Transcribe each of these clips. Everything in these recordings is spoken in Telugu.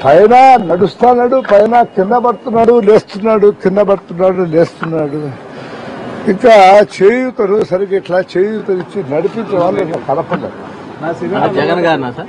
పైన నడుస్తున్నాడు పైన కింద పడుతున్నాడు లేస్తున్నాడు కింద పడుతున్నాడు లేస్తున్నాడు ఇంకా చేయూతలు సరిగ్గా ఇట్లా చేయూతలు ఇచ్చి నడిపించే వాళ్ళు ఇంకా కనపడలేదు జగన్ గారినా సార్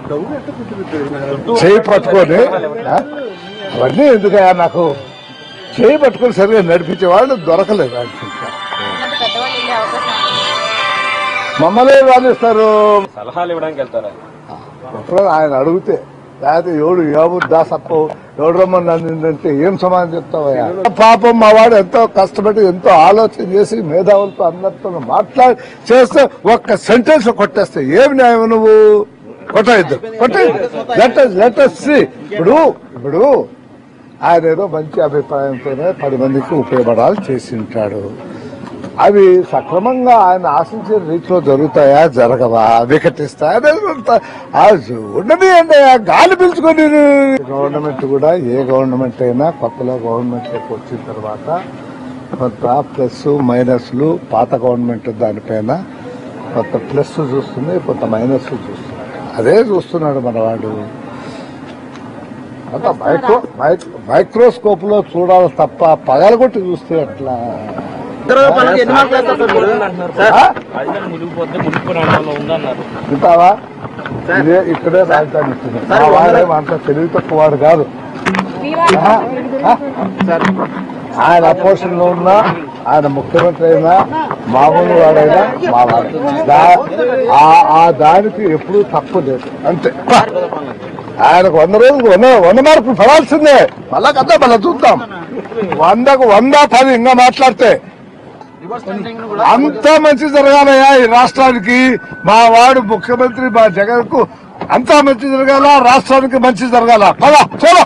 చేయి పట్టుకొని ఆ? అవన్నీ ఎందుకయ్యా నాకు చేయి పట్టుకొని సరిగా నడిపించే వాళ్ళు దొరకలేదు ఆయనకి ఇంకా పెద్దవాళ్ళు వెళ్ళే అవకాశం ఉంది. మమ్మల్ని రాణిస్తారు సలహాలు ఇవ్వడానికి వెళ్తారా అప్పుడు ఆయన అడిగితే లేకపోతే ఎవడు ఎవరు దాసప్పో ఎవడు రమ్మని అంటే ఏం సమాధానం చెప్తావయ్యా పాపం మా వాడు ఎంతో కష్టపడి ఎంతో ఆలోచన చేసి మేధావులతో అందరితో మాట్లాడి చేస్తే ఒక్క సెంటెన్స్ కొట్టేస్తే ఏం న్యాయం నువ్వు కొట్టయిద్దు కొట్టయిద్దు లెటర్ లెటర్ ఇప్పుడు ఇప్పుడు ఆయన ఏదో మంచి అభిప్రాయంతోనే పది మందికి ఉపయోగపడాలి చేసి ఉంటాడు అవి సక్రమంగా ఆయన ఆశించిన రీతిలో జరుగుతాయా జరగవా వికటిస్తాయా అనేది కొంత- ఆ ఉన్నది అంటే ఆ గాలి పీల్చుకొని గవర్నమెంట్ కూడా ఏ గవర్నమెంట్ అయినా కొత్తలో గవర్నమెంట్ వచ్చిన తర్వాత కొంత ప్లస్ మైనస్లు పాత గవర్నమెంట్ దానిపైన కొంత ప్లస్ చూస్తుంది కొంత మైనస్ చూస్తున్నాడు అదే చూస్తున్నాడు మనవాడు అంత మైక్రో మైక్రోస్కోప్ లో చూడాలి తప్ప పగలగొట్టి చూస్తే ఎట్లా ఎన్ని మార్కులు వేస్తారు సార్ మీరు? సార్ ఆ? రాజధాని మునిగిపోతే మునిగిపోయిన ప్రాంతంలో ఉందన్నారు వింటావా ఇదే ఇక్కడే రాజధాని ఇచ్చింది మా వాడేం అంత తెలివి తక్కువ వాడు కాదు ఆ? ఆ? ఆయన అపోజిషన్ లో ఉన్నా ఆయన ముఖ్యమంత్రి అయినా మామూలు వాడైనా మా వాడు దా- ఆ- ఆ దానికి ఎప్పుడూ తప్పు లేదు అంతే ఆయనకు వంద రోజులు వంద వంద మార్కులు పడాల్సిందే మళ్ళా కదా మళ్ళా చూద్దాం వందకు వంద పది ఇంకా మాట్లాడితే అంతా మంచి జరగాలయ్యా ఈ రాష్ట్రానికి మా వాడు ముఖ్యమంత్రి మా జగన్ కు అంతా మంచి జరగాల రాష్ట్రానికి మంచి జరగాల పద చలో